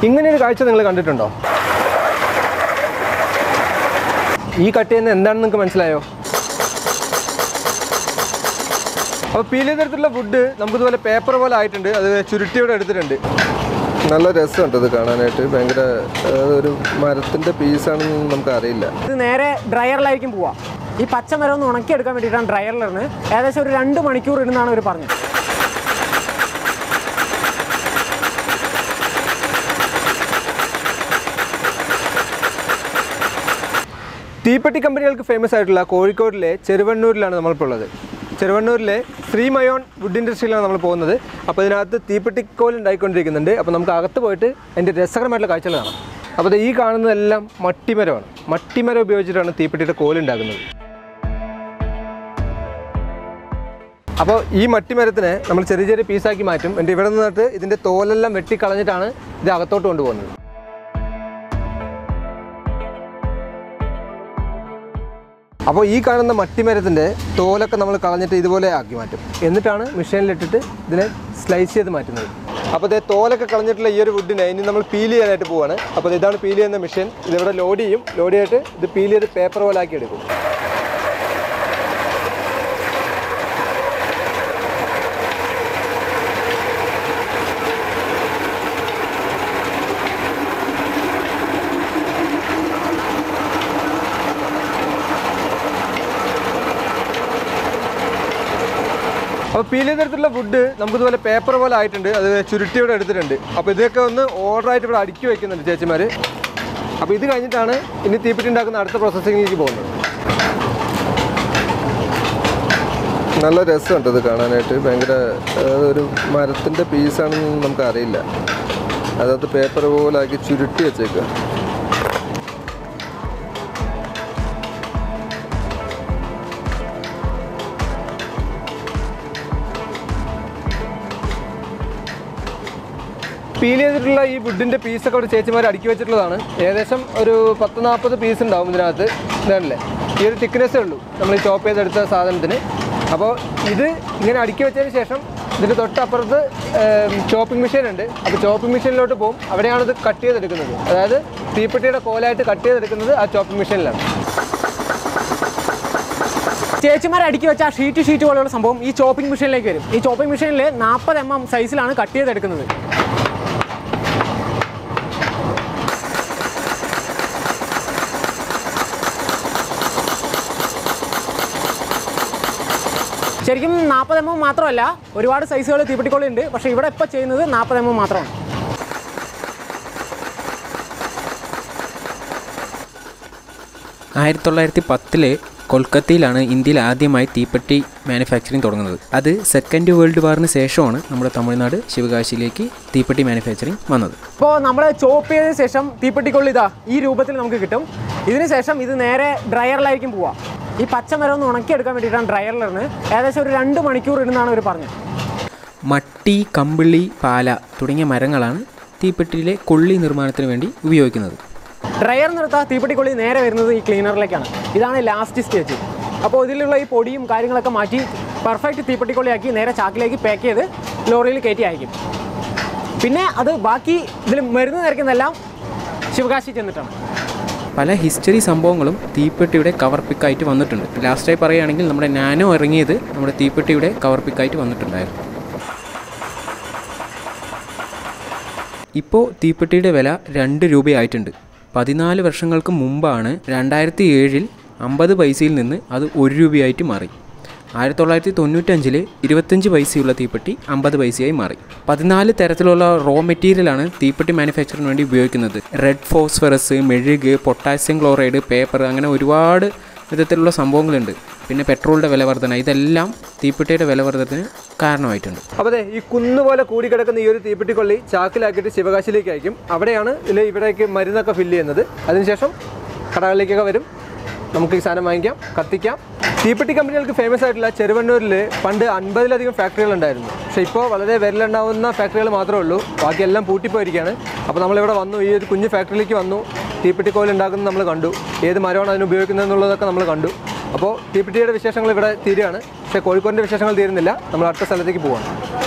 ഇങ്ങനെ ഒരു കാഴ്ച നിങ്ങൾ കണ്ടിട്ടുണ്ടോ ഈ കട്ട് ചെയ്യുന്നത് എന്താണെന്ന് നിങ്ങൾക്ക് മനസ്സിലായോ അപ്പോൾ പീൽ ചെയ്തെടുത്തുള്ള വുഡ് നമുക്കിതുപോലെ പേപ്പർ പോലെ ആയിട്ടുണ്ട് അത് ചുരുട്ടിയോടെ എടുത്തിട്ടുണ്ട് നല്ല രസമുണ്ട് ഇത് കാണാനായിട്ട് ഭയങ്കര അതായത് ഒരു മരത്തിൻ്റെ പീസാണെന്ന് നമുക്ക് അറിയില്ല ഇത് നേരെ ഡ്രയറിലായിരിക്കും പോവാ ഈ പച്ച മരം ഒന്ന് ഉണക്കിയെടുക്കാൻ വേണ്ടിയിട്ടാണ് ഡ്രയറിലിരുന്ന് ഏകദേശം ഒരു രണ്ട് മണിക്കൂർ ഇരുന്നാണ് അവർ പറഞ്ഞത് തീപ്പെട്ടി കമ്പനികൾക്ക് ഫേമസ് ആയിട്ടുള്ള കോഴിക്കോടിലെ ചെറുവണ്ണൂരിലാണ് നമ്മളിപ്പോൾ ഉള്ളത് ചെറുവണ്ണൂരിലെ ശ്രീമയോൺ വുഡ് ഇൻഡസ്ട്രിയിലാണ് നമ്മൾ പോകുന്നത് അപ്പോൾ ഇതിനകത്ത് തീപ്പെട്ടിക്കോൽ ഉണ്ടായിക്കൊണ്ടിരിക്കുന്നുണ്ട് അപ്പോൾ നമുക്ക് അകത്ത് പോയിട്ട് അതിൻ്റെ രസകരമായിട്ടുള്ള കാഴ്ചകൾ കാണാം അപ്പോൾ ദേ ഈ കാണുന്നതെല്ലാം മട്ടിമരമാണ് മട്ടിമരം ഉപയോഗിച്ചിട്ടാണ് തീപ്പെട്ടിയുടെ കോൽ ഉണ്ടാക്കുന്നത് അപ്പോൾ ഈ മട്ടിമരത്തിനെ നമ്മൾ ചെറിയ ചെറിയ പീസാക്കി മാറ്റും എന്നിട്ട് ഇവിടെ നിന്നിട്ട് ഇതിൻ്റെ തോലെല്ലാം വെട്ടിക്കളഞ്ഞിട്ടാണ് ഇത് അകത്തോട്ട് കൊണ്ടുപോകുന്നത് അപ്പോൾ ഈ കാണുന്ന മട്ടിമരത്തിൻ്റെ തോലൊക്കെ നമ്മൾ കളഞ്ഞിട്ട് ഇതുപോലെ ആക്കി മാറ്റും എന്നിട്ടാണ് മെഷീനിലിട്ടിട്ട് ഇതിനെ സ്ലൈസ് ചെയ്ത് മാറ്റുന്നത് അപ്പോൾ ഇതേ തോലൊക്കെ കളഞ്ഞിട്ടുള്ള ഈ ഒരു വുഡിനെ ഇനി നമ്മൾ പീൽ ചെയ്യാനായിട്ട് പോവാണ് അപ്പോൾ ഇതാണ് പീൽ ചെയ്യുന്ന മെഷീൻ ഇതിവിടെ ലോഡ് ചെയ്യും ലോഡ് ചെയ്തിട്ട് ഇത് പീൽ ചെയ്ത് പേപ്പർ പോലെ ആക്കി എടുക്കും അപ്പോൾ പീൽ ചെയ്തെടുത്തുള്ള വുഡ് നമുക്കിതുപോലെ പേപ്പർ പോലെ ആയിട്ടുണ്ട് അത് ചുരുട്ടിയോടെ എടുത്തിട്ടുണ്ട് അപ്പോൾ ഇതൊക്കെ ഒന്ന് ഓർഡറായിട്ട് ഇവിടെ അടുക്കി വെക്കുന്നുണ്ട് ചേച്ചിമാർ അപ്പോൾ ഇത് കഴിഞ്ഞിട്ടാണ് ഇനി തീപ്പെട്ടി ഉണ്ടാക്കുന്ന അടുത്ത പ്രോസസ്സിങ്ങിലേക്ക് പോകുന്നത് നല്ല രസമുണ്ട് ഇത് കാണാനായിട്ട് ഭയങ്കര അതായത് ഒരു മരത്തിൻ്റെ പീസാണെന്ന് നമുക്ക് അറിയില്ല അതത് പേപ്പർ പോലെ ആക്കി ചുരുട്ടി വെച്ചേക്കുക പീൽ ചെയ്തിട്ടുള്ള ഈ വുഡിൻ്റെ പീസൊക്കെ ഒരു ചേച്ചിമാർ അടുക്കി വെച്ചിട്ടുള്ളതാണ് ഏകദേശം ഒരു പത്ത് നാൽപ്പത് പീസ് ഉണ്ടാവും ഇതിനകത്ത് ഇതാണല്ലേ ഈ ഒരു തിക്നെസ്സേ ഉള്ളൂ നമ്മൾ ഈ ചോപ്പ് ചെയ്തെടുത്ത സാധനത്തിന് അപ്പോൾ ഇത് ഇങ്ങനെ അടുക്കി വെച്ചതിന് ശേഷം ഇതിൻ്റെ തൊട്ടപ്പുറത്ത് ചോപ്പിംഗ് മെഷീൻ ഉണ്ട് അപ്പോൾ ചോപ്പിംഗ് മെഷീനിലോട്ട് പോകും അവിടെയാണ് ഇത് കട്ട് ചെയ്തെടുക്കുന്നത് അതായത് തീപ്പെട്ടിയുടെ കോലായിട്ട് കട്ട് ചെയ്തെടുക്കുന്നത് ആ ചോപ്പിംഗ് മെഷീനിലാണ് ചേച്ചിമാർ അടുക്കി വെച്ച ആ ഷീറ്റ് ഷീറ്റ് പോലെയുള്ള സംഭവം ഈ ചോപ്പിംഗ് മെഷീനിലേക്ക് വരും ഈ ചോപ്പിംഗ് മെഷീനിൽ നാൽപ്പത് എം എം സൈസിലാണ് കട്ട് ചെയ്തെടുക്കുന്നത് ശരിക്കും നാൽപ്പത് എം എം മാത്രമല്ല ഒരുപാട് സൈസുകൾ തീപ്പെട്ടിക്കോളി ഉണ്ട് പക്ഷേ ഇവിടെ ഇപ്പോൾ ചെയ്യുന്നത് നാൽപ്പത് എം എം മാത്രമാണ് ആയിരത്തി തൊള്ളായിരത്തി പത്തില് കൊൽക്കത്തയിലാണ് ഇന്ത്യയിൽ ആദ്യമായി തീപ്പെട്ടി മാനുഫാക്ചറിങ് തുടങ്ങുന്നത് അത് സെക്കൻഡ് വേൾഡ് വാറിന് ശേഷമാണ് നമ്മുടെ തമിഴ്നാട് ശിവകാശിയിലേക്ക് തീപ്പെട്ടി മാനുഫാക്ചറിങ് വന്നത് ഇപ്പോൾ നമ്മൾ ചോപ്പ് ചെയ്തതിന് ശേഷം തീപ്പെട്ടിക്കൊള്ളി ഇതാ ഈ രൂപത്തിൽ നമുക്ക് കിട്ടും ഇതിന് ശേഷം ഇത് നേരെ ഡ്രയറിലായിരിക്കും പോവുക ഈ പച്ച മരം ഒന്ന് ഉണക്കിയെടുക്കാൻ വേണ്ടിയിട്ടാണ് ഡ്രയറിലിരുന്ന് ഏകദേശം ഒരു രണ്ട് മണിക്കൂർ ഇരുന്നാണ് അവർ പറഞ്ഞത് മട്ടി കമ്പിളി പാല തുടങ്ങിയ മരങ്ങളാണ് തീപ്പെട്ടിയിലെ കൊള്ളി നിർമ്മാണത്തിന് വേണ്ടി ഉപയോഗിക്കുന്നത് ഡ്രയർ നിർത്താൻ തീപ്പെട്ടിക്കൊള്ളി നേരെ വരുന്നത് ഈ ക്ലീനറിലേക്കാണ് ഇതാണ് ലാസ്റ്റ് സ്റ്റേജ് അപ്പോൾ ഇതിലുള്ള ഈ പൊടിയും കാര്യങ്ങളൊക്കെ മാറ്റി പെർഫെക്റ്റ് തീപ്പെട്ടിക്കൊള്ളിയാക്കി നേരെ ചാക്കിലേക്ക് പാക്ക് ചെയ്ത് ലോറിയിൽ കയറ്റി അയക്കും പിന്നെ അത് ബാക്കി ഇതിൽ മരുന്ന് നിരക്കുന്നതെല്ലാം ശിവകാശി ചെന്നിട്ടാണ് പല ഹിസ്റ്ററി സംഭവങ്ങളും തീപ്പെട്ടിയുടെ കവർ പിക്കായിട്ട് വന്നിട്ടുണ്ട് ലാസ്റ്റായി പറയുകയാണെങ്കിൽ നമ്മുടെ നാനോ ഇറങ്ങിയത് നമ്മുടെ തീപ്പെട്ടിയുടെ കവർ പിക്കായിട്ട് വന്നിട്ടുണ്ടായിരുന്നു ഇപ്പോൾ തീപ്പെട്ടിയുടെ വില രണ്ട് രൂപയായിട്ടുണ്ട് പതിനാല് വർഷങ്ങൾക്ക് മുമ്പാണ് രണ്ടായിരത്തി ഏഴിൽ അമ്പത് പൈസയിൽ നിന്ന് അത് ഒരു രൂപയായിട്ട് മാറി ആയിരത്തി തൊള്ളായിരത്തി തൊണ്ണൂറ്റഞ്ചിൽ ഇരുപത്തഞ്ച് പൈസയുള്ള തീപ്പെട്ടി അമ്പത് പൈസയായി മാറി പതിനാല് തരത്തിലുള്ള റോ മെറ്റീരിയലാണ് തീപ്പെട്ടി മാനുഫാക്ചറിന് വേണ്ടി ഉപയോഗിക്കുന്നത് റെഡ് ഫോസ്ഫറസ് മെഴുക് പൊട്ടാസ്യം ക്ലോറൈഡ് പേപ്പർ അങ്ങനെ ഒരുപാട് വിധത്തിലുള്ള സംഭവങ്ങളുണ്ട് പിന്നെ പെട്രോളിൻ്റെ വില വർധന ഇതെല്ലാം തീപ്പെട്ടിയുടെ വില വർധനത്തിന് കാരണമായിട്ടുണ്ട് അപ്പോൾ അതെ ഈ കുന്ന് പോലെ കൂടിക്കിടക്കുന്ന ഈ ഒരു തീപ്പെട്ടിക്കൊള്ളി ചാക്കിലാക്കിയിട്ട് ശിവകാശിയിലേക്ക് അയക്കും അവിടെയാണ് ഇതിൽ ഇവിടേക്ക് മരുന്നൊക്കെ ഫില്ല് ചെയ്യുന്നത് അതിനുശേഷം കടകളിലേക്കൊക്കെ വരും നമുക്ക് ഈ സാധനം വാങ്ങിക്കാം കത്തിക്കാം തീപ്പെട്ടി കമ്പനികൾക്ക് ഫേമസ് ആയിട്ടുള്ള ചെറുവണ്ണൂരിൽ പണ്ട് അൻപതിലധികം ഫാക്ടറികൾ ഉണ്ടായിരുന്നു പക്ഷേ ഇപ്പോൾ വളരെ വിരലുണ്ടാവുന്ന ഫാക്ടറികൾ മാത്രമേ ഉള്ളൂ ബാക്കിയെല്ലാം പൂട്ടിപ്പോയിരിക്കുകയാണ് അപ്പോൾ നമ്മളിവിടെ വന്നു ഈ ഒരു കുഞ്ഞു ഫാക്ടറിയിലേക്ക് വന്നു തീപ്പെട്ടിക്കോൽ ഉണ്ടാക്കുന്നത് നമ്മൾ കണ്ടു ഏത് മരമാണ് അതിന് ഉപയോഗിക്കുന്നത് എന്നുള്ളതൊക്കെ നമ്മൾ കണ്ടു അപ്പോൾ തീപ്പെട്ടിയുടെ വിശേഷങ്ങൾ ഇവിടെ തീരുകയാണ് പക്ഷേ കോഴിക്കോടിൻ്റെ വിശേഷങ്ങൾ തീരുന്നില്ല നമ്മൾ അടുത്ത സ്ഥലത്തേക്ക് പോവാണ്